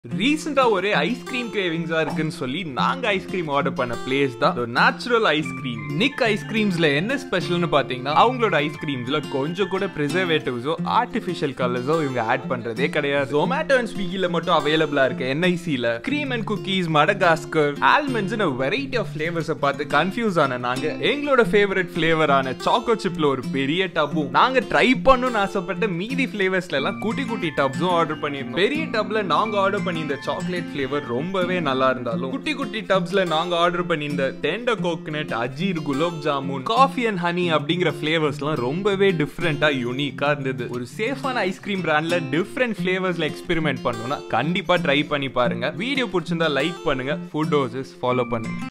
ரீசெண்டா ஒரே ஐஸ்கிரீம் கிரேவிங்ஸா இருக்குன்னு சொல்லி நாங்க ஐஸ்கிரீம் ஆர்டர் பண்ண பிளேஸ் தான் நேச்சுரல் ஐஸ்கிரீம் நிக் ஐஸ்கிரீம்ஸ்ல என்ன ஸ்பெஷல்னு பாத்தீங்கன்னா அவங்களோட ஐஸ்கிரீம்ஸ்ல கொஞ்சம் கூட ப்ரிசர்வேட்டிவ்ஸோ ஆர்டிஃபிஷியல் கலர்ஸோ இவங்க ஆட் பண்றதே கிடையாது ஜொமேட்டோ அண்ட் ஸ்விக்கில மட்டும் அவைலபிளா இருக்கு என்ஐசில கிரீம் அண்ட் குக்கீஸ் மடகாஸ்கர் ஆல்மண்ட்ஸ்னு வெரைட்டி ஆஃப் ஃபிளேவர்ஸை பார்த்து கன்ஃபியூஸ் ஆன நாங்க எங்களோட ஃபேவரட் ஃபிளேவரான சாக்கோ சிப்ல ஒரு பெரிய டப்பும் நாங்க ட்ரை பண்ணணும்னு ஆசைப்பட்ட மீதி ஃபிளேவர்ஸ்ல எல்லாம் குட்டி குட்டி டப்ஸும் ஆர்டர் பண்ணிருந்தோம் பெரிய டப்ல நாங்க ஆர்டர் பண்ணி இந்த சாக்லேட் ஃபிளேவர் ரொம்பவே நல்லா இருந்தாலும் குட்டி குட்டி டப்ஸ்ல நாங்க ஆர்டர் பண்ணி இந்த tender coconut anjeer gulab jamun coffee and honey அப்படிங்கிற ஃபிளேவர்ஸ்லாம் ரொம்பவே டிஃப்ரெண்டா யூனிக்கா இருந்தது ஒரு சேஃபான ஐஸ்கிரீம் பிராண்ட்ல டிஃப்ரெண்ட் ஃபிளேவர்ஸ்ல எக்ஸ்பெரிமெண்ட் பண்ணணும்னா கண்டிப்பா ட்ரை பண்ணி பாருங்க வீடியோ பிடிச்சிருந்தா லைக் பண்ணுங்க ஃபுட் டோசஸ் ஃபாலோ பண்ணுங்க